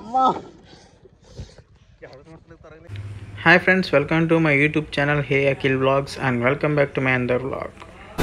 Hi friends, welcome to my YouTube channel Hey Akil Vlogs and welcome back to my another vlog.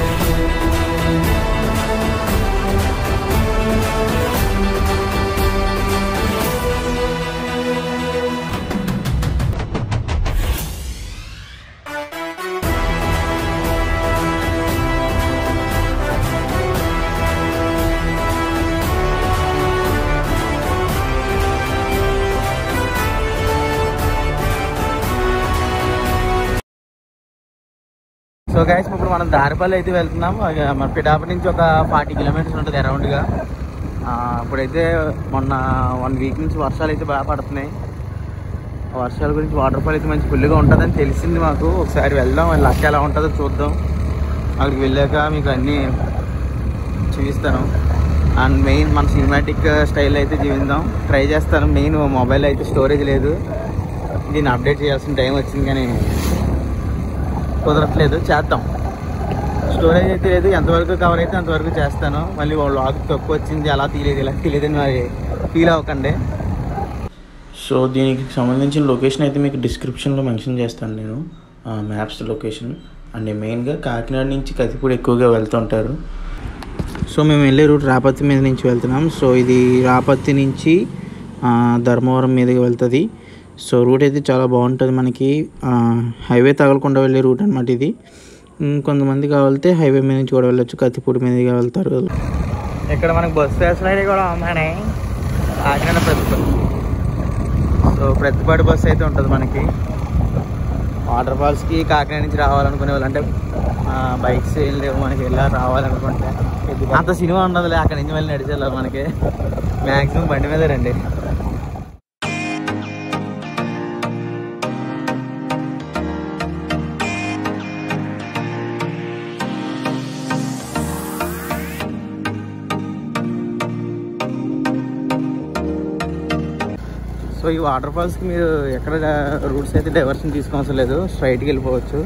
So guys ఇప్పుడు మనం దారిపల్లి అయితే వెళ్తున్నాం ఇక మన పిఠాపురం నుంచి ఒక ఫార్టీ కిలోమీటర్స్ ఉంటుంది అరౌండ్గా ఇప్పుడైతే మొన్న వన్ వీక్ నుంచి వర్షాలు అయితే బాగా పడుతున్నాయి ఆ వర్షాల గురించి వాటర్ ఫాల్ అయితే మంచి ఫుల్గా ఉంటుందని తెలిసింది మాకు ఒకసారి వెళ్దాం లక్క ఎలా ఉంటుందో చూద్దాం అక్కడికి వెళ్ళాక మీకు అన్నీ చూపిస్తాను అండ్ మెయిన్ మన సినిమాటిక్ స్టైల్ అయితే చూపిద్దాం ట్రై చేస్తాను మెయిన్ మొబైల్ అయితే స్టోరేజ్ లేదు దీన్ని అప్డేట్ చేయాల్సిన టైం వచ్చింది కానీ కుదరట్లేదు చేద్దాం స్టోరేజ్ అయితే లేదు ఎంతవరకు కవర్ అయితే అంతవరకు చేస్తాను మళ్ళీ లాగ్ తక్కువ వచ్చింది అలా తీయలేదు ఇలా తీయలేదని మరి ఫీల్ అవ్వకండి సో దీనికి సంబంధించిన లొకేషన్ అయితే మీకు డిస్క్రిప్షన్లో మెన్షన్ చేస్తాను నేను మ్యాప్స్ లొకేషన్ అండ్ మెయిన్గా కాకినాడ నుంచి కతిపూడి ఎక్కువగా వెళ్తుంటారు సో మేము వెళ్ళే రూట్ రాపత్తి మీద నుంచి వెళ్తున్నాం సో ఇది రాపత్తి నుంచి ఆ, ధర్మవరం మీదకి వెళ్తుంది సో రూట్ అయితే చాలా బాగుంటుంది మనకి ఆ, హైవే తగలకుండా వెళ్ళే రూట్ అనమాట ఇది ఉమ్, కొంతమంది కావాలితే హైవే మీద నుంచి కూడా వెళ్ళొచ్చు కత్తిపూడి మీదుగా వెళ్తారు ఇక్కడ మనకి బస్ ఫెసిలిటీ కూడా ఉందని కాకినాడ ప్రతిపాడు సో ప్రతిపాడు బస్ అయితే ఉంటుంది మనకి వాటర్ ఫాల్స్కి కాకినాడ నుంచి రావాలనుకునే వాళ్ళు అంటే బైక్స్ ఏం లేవు మనకి వెళ్ళా రావాలనుకుంటే అంత సినిమా ఉండదులే అక్కడి నుంచి వెళ్ళి నడిచి వెళ్ళాలి మనకి మ్యాక్సిమం బండి మీద రండి సో ఈ వాటర్ ఫాల్స్కి మీరు ఎక్కడ రూట్స్ అయితే డైవర్షన్ తీసుకోవసరం లేదు స్ట్రైట్కి వెళ్ళిపోవచ్చు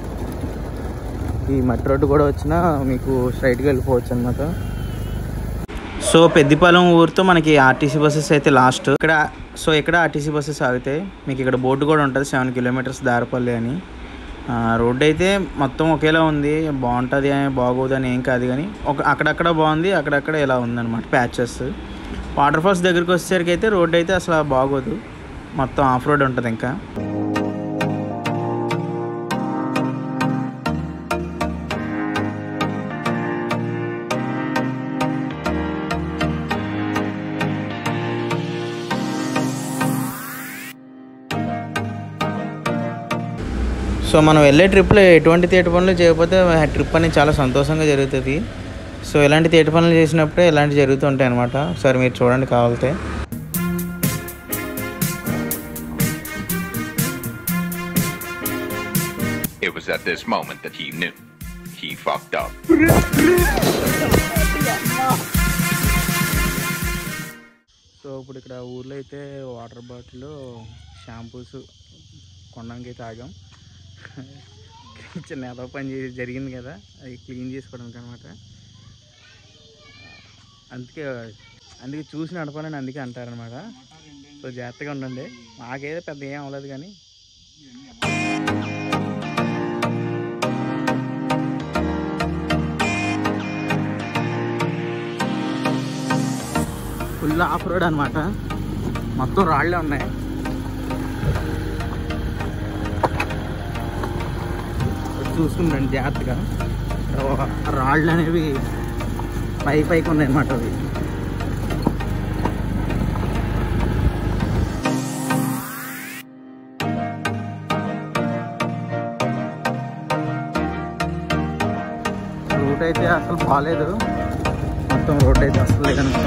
ఈ మట్టి రోడ్డు కూడా వచ్చినా మీకు స్ట్రైట్గా వెళ్ళిపోవచ్చు అనమాట సో పెద్దిపాలెం ఊరితో మనకి ఆర్టీసీ బస్సెస్ అయితే లాస్ట్ ఇక్కడ సో ఇక్కడ ఆర్టీసీ బస్సెస్ ఆగుతాయి మీకు ఇక్కడ బోర్డు కూడా ఉంటుంది సెవెన్ కిలోమీటర్స్ దారిపల్లి అని ఆ, రోడ్డు అయితే మొత్తం ఒకేలా ఉంది బాగుంటుంది అని బాగోదు అని ఏం కాదు కానీ ఒక అక్కడక్కడ బాగుంది అక్కడక్కడ ఇలా ఉందన్నమాట ప్యాచెస్ వాటర్ ఫాల్స్ దగ్గరికి వచ్చేసరికి అయితే రోడ్డు అయితే అసలు బాగోదు మొత్తం ఆఫ్ రోడ్ ఉంటుంది ఇంకా సో మనం వెళ్ళే ట్రిప్లో ఎటువంటి తేట పనులు చేయకపోతే ఆ ట్రిప్ అనేది చాలా సంతోషంగా జరుగుతుంది సో ఇలాంటి తేట పనులు చేసినప్పుడే ఇలాంటి జరుగుతుంటాయి అనమాట ఒకసారి మీరు చూడండి కావాలితే It was at this moment that he knew. He fucked up. So ఇప్పుడు ఇక్కడ ఊర్లో అయితే వాటర్ బాటిల్ షాంపూస్ కొనడానికి అయితే ఆగాం చిన్న ఏదో పని చేసి జరిగింది కదా అది క్లీన్ చేసుకోవడానికి అనమాట అందుకే అందుకే చూసి నడపాలని అందుకే అంటారనమాట సో జాగ్రత్తగా ఉండండి మాకైతే పెద్ద ఏం అవ్వలేదు కానీ ఫుల్ ఆఫ్ రోడ్ అనమాట మొత్తం రాళ్ళే ఉన్నాయి చూసుకుంటాను జాగ్రత్తగా రాళ్ళు అనేవి పై పైకి ఉన్నాయి అనమాట అవి రూట్ అయితే అసలు బాగాలేదు మొత్తం రోడ్ అయితే అసలు లేదనమాట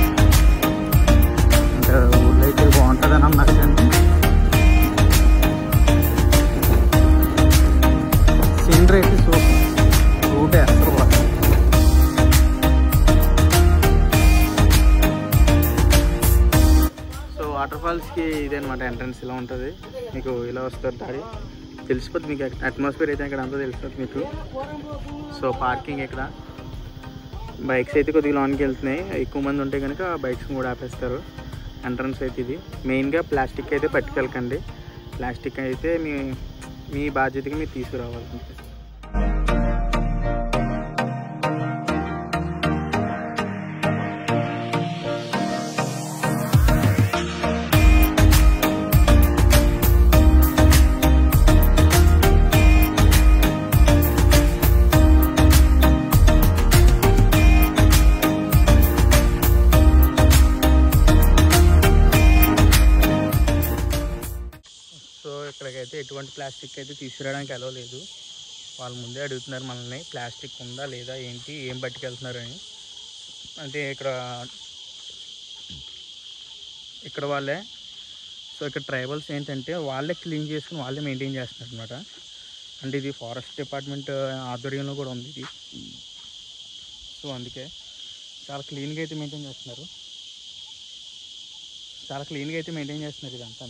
అంటే ఊళ్ళో అయితే బాగుంటుందని అన్నారు కానీ సీనరీ అయితే సూపర్ రూటే అసలు బాగా సో వాటర్ ఫాల్స్కి ఇదేనమాట ఎంట్రన్స్ ఇలా ఉంటుంది మీకు ఇలా వస్తారు దారి తెలిసిపోతుంది మీకు అట్మాస్ఫియర్ అయితే ఇక్కడ అంతా తెలిసిపోతుంది మీకు సో పార్కింగ్ ఇక్కడ బైక్స్ అయితే కొద్దిగా లాన్కి వెళ్తున్నాయి ఎక్కువ మంది ఉంటే కనుక బైక్స్ కూడా ఆపేస్తారు ఎంట్రన్స్ అయితే ఇది మెయిన్గా ప్లాస్టిక్ అయితే పట్టుకెళ్ళకండి ప్లాస్టిక్ అయితే మీ మీ బాధ్యతగా మీరు తీసుకురావాలి సో ఇక్కడికైతే ఎటువంటి ప్లాస్టిక్ అయితే తీసుకురావడానికి అలవ లేదు వాళ్ళు ముందే అడుగుతున్నారు మనల్ని ప్లాస్టిక్ ఉందా లేదా ఏంటి ఏం పట్టుకెళ్తున్నారు అని అంటే ఇక్కడ ఇక్కడ వాళ్ళే సో ఇక్కడ ట్రైబల్స్ ఏంటంటే వాళ్ళే క్లీన్ చేసుకుని వాళ్ళే మెయింటైన్ చేస్తున్నారు అనమాట అంటే ఇది ఫారెస్ట్ డిపార్ట్మెంట్ ఆధ్వర్యంలో కూడా ఉంది ఇది సో అందుకే చాలా క్లీన్గా అయితే మెయింటైన్ చేస్తున్నారు చాలా క్లీన్గా అయితే మెయింటైన్ చేస్తున్నారు ఇదంతా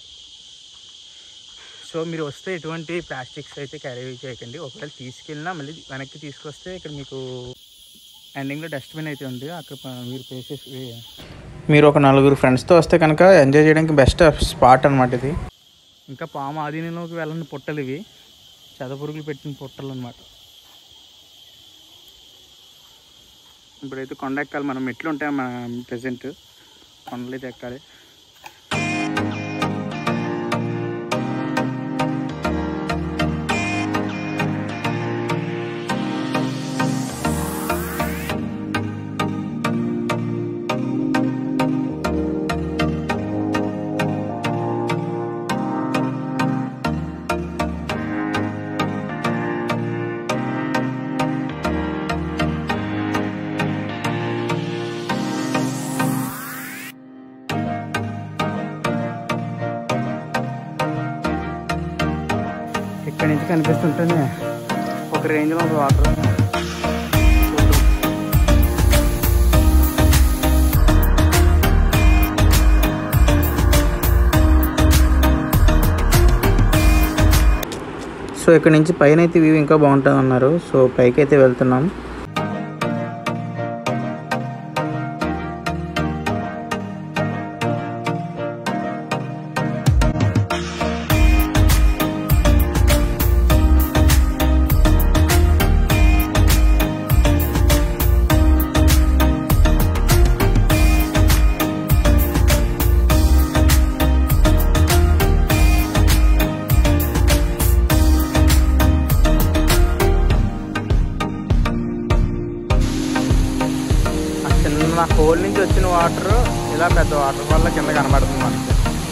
సో మీరు వస్తే ఎటువంటి ప్లాస్టిక్స్ అయితే క్యారీ చేయకండి ఒకవేళ తీసుకెళ్ళినా మళ్ళీ వెనక్కి తీసుకొస్తే ఇక్కడ మీకు ఎండింగ్లో డస్ట్బిన్ అయితే ఉంది అక్కడ ప- మీరు ప్లేసెస్ మీరు ఒక నలుగురు ఫ్రెండ్స్తో వస్తే కనుక ఎంజాయ్ చేయడానికి బెస్ట్ స్పాట్ అనమాట ఇది ఇంకా పాము ఆధీనంలోకి వెళ్ళని పుట్టలు ఇవి చెదపురుగులు పెట్టిన పుట్టలు అనమాట ఇప్పుడైతే కొండ ఎక్కాలి మనం మెట్లు ఉంటాయి మన ప్రజెంట్ కొండలు అయితే ఎక్కాలి ఇక్కడ నుంచి కనిపిస్తుంటేనే ఒక రేంజ్లో ఉంది వాటర్ సో ఇక్కడ నుంచి పైన అయితే వ్యూ ఇంకా బాగుంటుంది అన్నారు సో పైకి అయితే వెళ్తున్నాం ఆ చిన్న హోల్ నుంచి వచ్చిన వాటర్ ఇలా పెద్ద వాటర్ వల్ల కింద కనబడుతుంది మనకి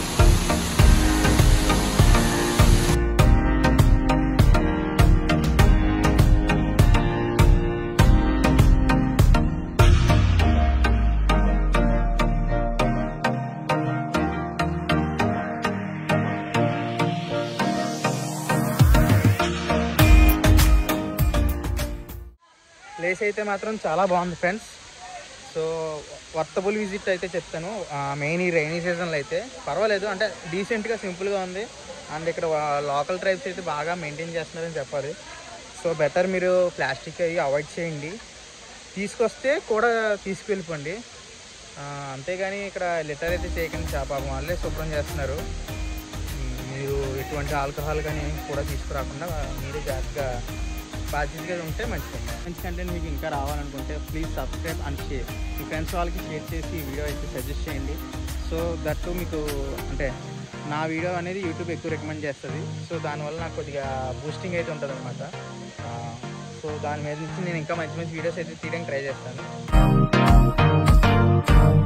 ప్లేస్ అయితే మాత్రం చాలా బాగుంది ఫ్రెండ్స్ సో వర్తబుల్ విజిట్ అయితే చెప్తాను మెయిన్ ఈ రైనీ సీజన్లో అయితే పర్వాలేదు అంటే డీసెంట్గా సింపుల్గా ఉంది అండ్ ఇక్కడ లోకల్ ట్రైబ్స్ అయితే బాగా మెయింటైన్ చేస్తున్నారని చెప్పాలి సో బెటర్ మీరు ప్లాస్టిక్ అవి అవాయిడ్ చేయండి తీసుకొస్తే కూడా తీసుకువెళ్ళిపోండి ఆ, అంతేగాని ఇక్కడ లిటర్ అయితే చేయకండి పాపం వాళ్ళే శుభ్రం చేస్తున్నారు ఉమ్, మీరు ఎటువంటి ఆల్కహాల్ కానీ కూడా తీసుకురాకుండా మీరే జాగ్రత్తగా బాధ్యతగా ఉంటే మంచిది మంచి కంటెంట్ మీకు ఇంకా రావాలనుకుంటే ప్లీజ్ సబ్స్క్రైబ్ అండ్ షేర్ మీ ఫ్రెండ్స్ వాళ్ళకి షేర్ చేసి ఈ వీడియో అయితే సజెస్ట్ చేయండి సో దట్టు మీకు అంటే నా వీడియో అనేది యూట్యూబ్ ఎక్కువ రికమెండ్ చేస్తుంది సో దానివల్ల నాకు కొద్దిగా బూస్టింగ్ అయితే ఉంటుంది అనమాట సో దాని మీద నుంచి నేను ఇంకా మంచి మంచి వీడియోస్ అయితే తీయడానికి ట్రై చేస్తాను